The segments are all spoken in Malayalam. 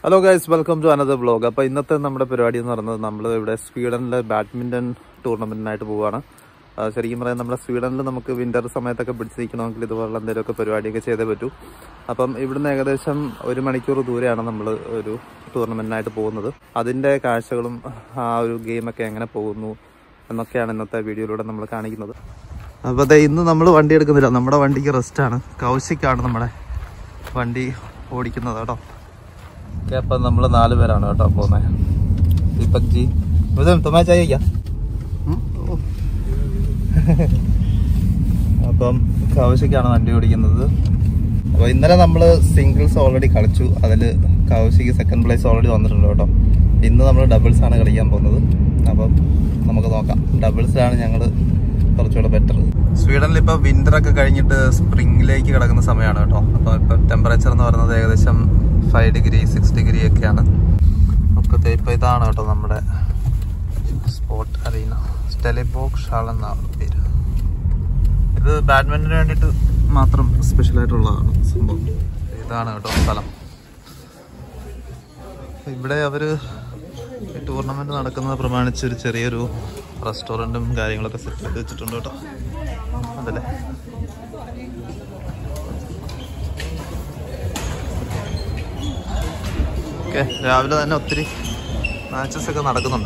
Hello guys welcome to another blog അപ്പോൾ ഇന്നത്തെ നമ്മുടെ പരിപാടി എന്ന് പറയുന്നത് നമ്മൾ ഇവിടെ സ്വീഡനിലെ ബാഡ്മിൻ്റൺ ടൂർണമെൻറ്റിനായിട്ട് പോവുകയാണ് ആ, ശരിക്കും പറയാൻ നമ്മുടെ സ്വീഡനിൽ നമുക്ക് വിൻ്റർ സമയത്തൊക്കെ പിടിച്ചിരിക്കണമെങ്കിൽ ഇതുപോലുള്ള എന്തെങ്കിലുമൊക്കെ പരിപാടിയൊക്കെ ചെയ്തേ പറ്റൂ അപ്പം ഇവിടുന്ന് ഏകദേശം ഒരു മണിക്കൂർ ദൂരെയാണ് നമ്മൾ ഒരു ടൂർണമെൻറ്റിനായിട്ട് പോകുന്നത് അതിൻ്റെ കാഴ്ചകളും ആ ഒരു ഗെയിമൊക്കെ എങ്ങനെ പോകുന്നു എന്നൊക്കെയാണ് ഇന്നത്തെ വീഡിയോയിലൂടെ നമ്മൾ കാണിക്കുന്നത് അപ്പോൾ അതെ ഇന്ന് നമ്മൾ വണ്ടി എടുക്കുന്നില്ല നമ്മുടെ വണ്ടിക്ക് റെസ്റ്റാണ് കൗശിക്കാണ് നമ്മുടെ വണ്ടി ഓടിക്കുന്നത് കേട്ടോ ഓക്കെ അപ്പം നമ്മൾ നാല് പേരാണ് കേട്ടോ പോകുന്നത് ദീപക് ജി മുതൽ തുമാ ചായ അപ്പം കൗശിക്കാണ് വണ്ടി ഓടിക്കുന്നത് അപ്പോൾ ഇന്നലെ നമ്മൾ സിംഗിൾസ് ഓൾറെഡി കളിച്ചു അതിൽ കൗശിക്ക് സെക്കൻഡ് പ്ലേസ് ഓൾറെഡി വന്നിട്ടുണ്ട് കേട്ടോ ഇന്ന് നമ്മൾ ഡബിൾസ് ആണ് കളിക്കാൻ പോകുന്നത് അപ്പം നമുക്ക് നോക്കാം ഡബിൾസിലാണ് ഞങ്ങൾ കുറച്ചുകൂടെ ബെറ്റർ സ്വീഡനിൽ ഇപ്പോൾ വിന്റർ ഒക്കെ കഴിഞ്ഞിട്ട് സ്പ്രിംഗിലേക്ക് കിടക്കുന്ന സമയമാണ് കേട്ടോ അപ്പോൾ ഇപ്പോൾ ടെമ്പറേച്ചർ എന്ന് പറയുന്നത് ഏകദേശം ഫൈവ് ഡിഗ്രി സിക്സ് ഡിഗ്രി ഒക്കെയാണ് ഒക്കെ ഇപ്പോൾ ഇതാണ് കേട്ടോ നമ്മുടെ സ്പോർട്ട് അറീന സ്റ്റെലിബോക് ഷാൾ എന്നാണ് പേര് ഇത് ബാഡ്മിന്റന് വേണ്ടിയിട്ട് മാത്രം സ്പെഷ്യൽ ആയിട്ടുള്ളതാണ് സംഭവം ഇതാണ് കേട്ടോ സ്ഥലം ഇവിടെ അവര് ഈ ടൂർണമെന്റ് നടക്കുന്നത് പ്രമാണിച്ച് ഒരു ചെറിയൊരു റെസ്റ്റോറൻറ്റും കാര്യങ്ങളൊക്കെ സെറ്റ് ചെയ്ത് വെച്ചിട്ടുണ്ട് കേട്ടോ അതല്ലേ ഓക്കെ രാവിലെ തന്നെ ഒത്തിരി മാച്ചസ് ഒക്കെ നടക്കുന്നുണ്ട്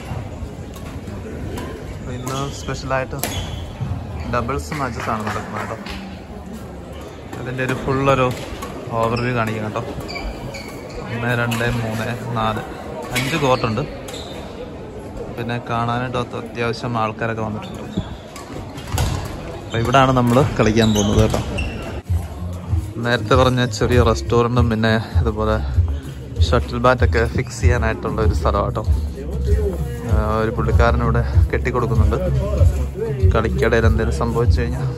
അപ്പൊ ഇന്ന് സ്പെഷ്യലായിട്ട് ഡബിൾസ് മാച്ചസ് ആണ് നടക്കുന്നത് കേട്ടോ അതിൻ്റെ ഒരു ഫുള്ളൊരു ഓവർവ്യൂ കാണിക്കാം കേട്ടോ ഒന്ന് രണ്ട് മൂന്ന് നാല് അഞ്ച് കോർട്ടുണ്ട് പിന്നെ കാണാനായിട്ട് ഒത്ത- അത്യാവശ്യം ആൾക്കാരൊക്കെ വന്നിട്ടുണ്ട് അപ്പോൾ ഇവിടാണ് നമ്മൾ കളിക്കാൻ പോകുന്നത് കേട്ടോ നേരത്തെ പറഞ്ഞ ചെറിയ റെസ്റ്റോറൻറ്റും പിന്നെ ഇതുപോലെ ഷട്ടിൽ ബാറ്റൊക്കെ ഫിക്സ് ചെയ്യാനായിട്ടുള്ള ഒരു സ്ഥലം കേട്ടോ ഒരു പുള്ളിക്കാരൻ ഇവിടെ കെട്ടിക്കൊടുക്കുന്നുണ്ട് കളിക്കിടയിൽ എന്തെങ്കിലും സംഭവിച്ചു കഴിഞ്ഞാൽ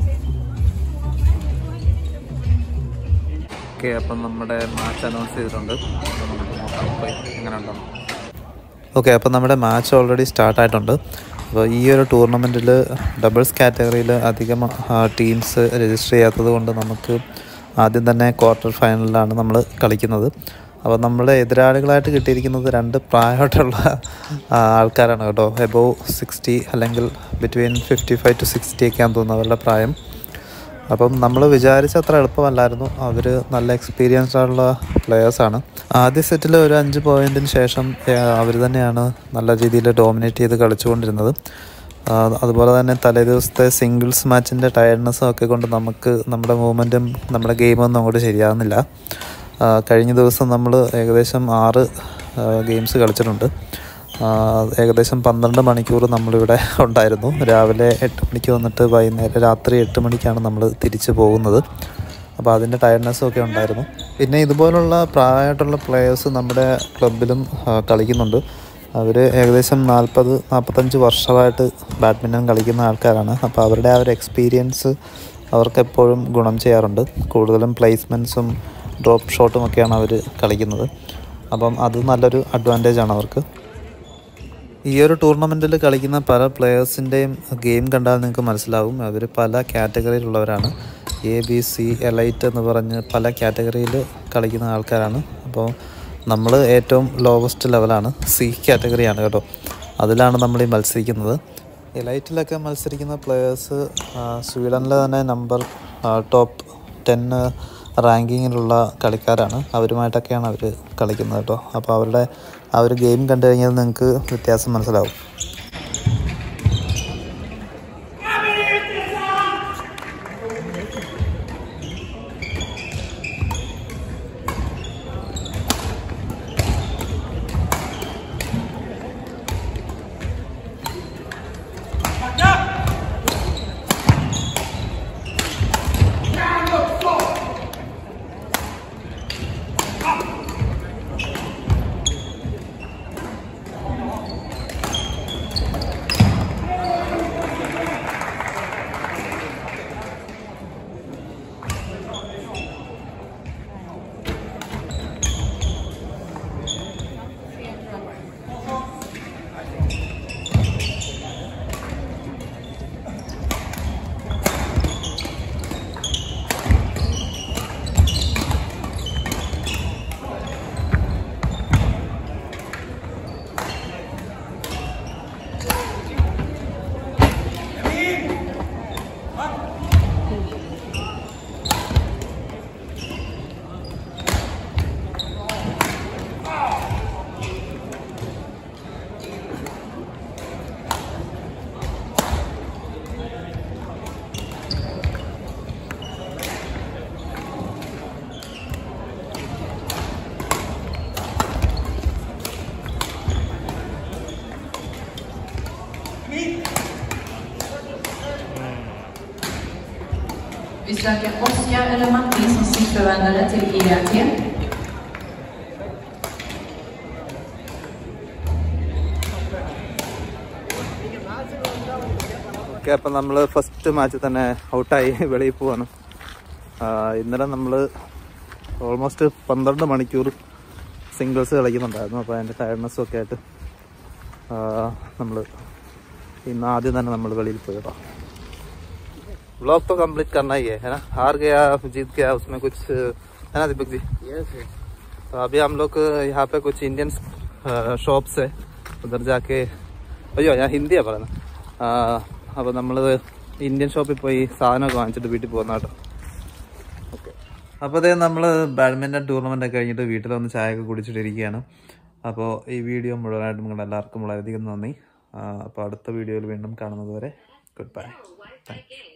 ഓക്കെ അപ്പം നമ്മുടെ മാച്ച് അനൗൺസ് ചെയ്തിട്ടുണ്ട് അപ്പോൾ നമുക്ക് നോക്കാം പോയി എങ്ങനെ ഉണ്ടെന്ന് ഓക്കെ അപ്പോൾ നമ്മുടെ മാച്ച് ഓൾറെഡി സ്റ്റാർട്ടായിട്ടുണ്ട് അപ്പോൾ ഈ ഒരു ടൂർണമെൻറ്റിൽ ഡബിൾസ് കാറ്റഗറിയിൽ അധികം ടീംസ് രജിസ്റ്റർ ചെയ്യാത്തത് കൊണ്ട് നമുക്ക് ആദ്യം തന്നെ ക്വാർട്ടർ ഫൈനലിലാണ് നമ്മൾ കളിക്കുന്നത് അപ്പോൾ നമ്മൾ എതിരാളികളായിട്ട് കിട്ടിയിരിക്കുന്നത് രണ്ട് പ്രായമായിട്ടുള്ള ആ, ആൾക്കാരാണ് കേട്ടോ എബോവ് സിക്സ്റ്റി അല്ലെങ്കിൽ between fifty five to sixty ഒക്കെയാണെന്ന് തോന്നുന്നു അവരുടെ പ്രായം അപ്പം നമ്മൾ വിചാരിച്ച അത്ര എളുപ്പമല്ലായിരുന്നു അവർ നല്ല എക്സ്പീരിയൻസ്ഡ് ആയിട്ടുള്ള പ്ലെയേഴ്സാണ് ആദ്യ സെറ്റിൽ ഒരു അഞ്ച് പോയിന്റിന് ശേഷം അവർ തന്നെയാണ് നല്ല രീതിയിൽ ഡോമിനേറ്റ് ചെയ്ത് കളിച്ചുകൊണ്ടിരുന്നത് ആ, അതുപോലെ തന്നെ തലേ ദിവസത്തെ സിംഗിൾസ് മാച്ചിൻ്റെ ടയർഡ്നെസ്സും ഒക്കെ കൊണ്ട് നമുക്ക് നമ്മുടെ മൂവ്മെൻറ്റും നമ്മുടെ ഗെയിമൊന്നും അങ്ങോട്ട് ശരിയാകുന്നില്ല ആ, കഴിഞ്ഞ ദിവസം നമ്മൾ ഏകദേശം ആറ് ഗെയിംസ് കളിച്ചിട്ടുണ്ട് ആ, ഏകദേശം പന്ത്രണ്ട് മണിക്കൂർ നമ്മളിവിടെ ഉണ്ടായിരുന്നു രാവിലെ എട്ട് മണിക്ക് വന്നിട്ട് വൈകുന്നേരം രാത്രി എട്ട് മണിക്കാണ് നമ്മൾ തിരിച്ചു പോകുന്നത് അപ്പോൾ അതിൻ്റെ ടയർഡ്നെസ്സും ഒക്കെ ഉണ്ടായിരുന്നു പിന്നെ ഇതുപോലുള്ള പ്രായമായിട്ടുള്ള പ്ലെയേഴ്സ് നമ്മുടെ ക്ലബിലും ആ, കളിക്കുന്നുണ്ട് അവർ ഏകദേശം നാൽപ്പത് നാൽപ്പത്തഞ്ച് വർഷമായിട്ട് ബാഡ്മിൻ്റൺ കളിക്കുന്ന ആൾക്കാരാണ് അപ്പോൾ അവരുടെ ആ ഒരു എക്സ്പീരിയൻസ് അവർക്കെപ്പോഴും ഗുണം ചെയ്യാറുണ്ട് കൂടുതലും പ്ലേസ്മെൻറ്റ്സും ഡ്രോപ്പ് ഷോട്ടും ഒക്കെയാണ് അവർ കളിക്കുന്നത് അപ്പം അത് നല്ലൊരു അഡ്വാൻറ്റേജ് ആണ് അവർക്ക് ഈ ഒരു ടൂർണമെൻറ്റിൽ കളിക്കുന്ന പല പ്ലെയേഴ്സിൻ്റെയും ഗെയിം കണ്ടാൽ നിങ്ങൾക്ക് മനസ്സിലാവും അവർ പല കാറ്റഗറിയിലുള്ളവരാണ് എ ബി സി എലൈറ്റ് എന്ന് പറഞ്ഞ് പല കാറ്റഗറിയിൽ കളിക്കുന്ന ആൾക്കാരാണ് അപ്പോൾ നമ്മൾ ഏറ്റവും ലോവസ്റ്റ് ലെവലാണ് സി കാറ്റഗറിയാണ് കേട്ടോ അതിലാണ് നമ്മൾ ഈ മത്സരിക്കുന്നത് എലൈറ്റിലൊക്കെ മത്സരിക്കുന്ന പ്ലെയേഴ്സ് സ്വീഡനിലെ തന്നെ നമ്പർ ടോപ്പ് ടെൻ റാങ്കിങ്ങിലുള്ള കളിക്കാരാണ് അവരുമായിട്ടൊക്കെയാണ് അവർ കളിക്കുന്നത് കേട്ടോ അപ്പോൾ അവരുടെ ആ ഒരു ഗെയിം കണ്ടു കഴിഞ്ഞാൽ നിങ്ങൾക്ക് വ്യത്യാസം മനസ്സിലാവും söka Oskar eller Martin som sittförvändare till IRT. Okay അപ്പം നമ്മൾ ഫസ്റ്റ് മാച്ചിൽ തന്നെ ഔട്ടായി വെളിയിൽ പോവാണ് ആ, ഇന്നലെ നമ്മൾ ഓൾമോസ്റ്റ് പന്ത്രണ്ട് മണിക്കൂർ സിംഗിൾസ് കളിക്കുന്നുണ്ടായിരുന്നു അപ്പോൾ അതിൻ്റെ ടയർഡ്നെസ്സും ഒക്കെ ആയിട്ട് നമ്മൾ ഇന്ന് ആദ്യം തന്നെ നമ്മൾ വെളിയിൽ പോയതാ ब्लॉग तो कंप्लीट करना ही है है ना हार गया जीत गया उसमें कुछ है ना दीपक जी तो अभी हम लोग यहाँ पे कुछ इंडियन ഷോപ്സ് है उधर जाके അയ്യോ ഞാൻ ഹിന്ദിയാണ് പറയുന്നത് അപ്പോൾ നമ്മൾ ഇന്ത്യൻ ഷോപ്പിൽ പോയി സാധനമൊക്കെ വാങ്ങിച്ചിട്ട് വീട്ടിൽ പോകുന്ന കേട്ടോ ഓക്കെ അപ്പോൾ അതേ നമ്മൾ ബാഡ്മിൻ്റൺ ടൂർണമെൻ്റ് ഒക്കെ കഴിഞ്ഞിട്ട് വീട്ടിൽ വന്ന് ചായയൊക്കെ കുടിച്ചിട്ടിരിക്കുകയാണ് അപ്പോൾ ഈ വീഡിയോ മുഴുവനായിട്ടും നിങ്ങൾ എല്ലാവർക്കും വളരെയധികം നന്ദി അപ്പോൾ അടുത്ത വീഡിയോയിൽ വീണ്ടും കാണുന്നത് വരെ ഗുഡ് ബൈ താങ്ക് യു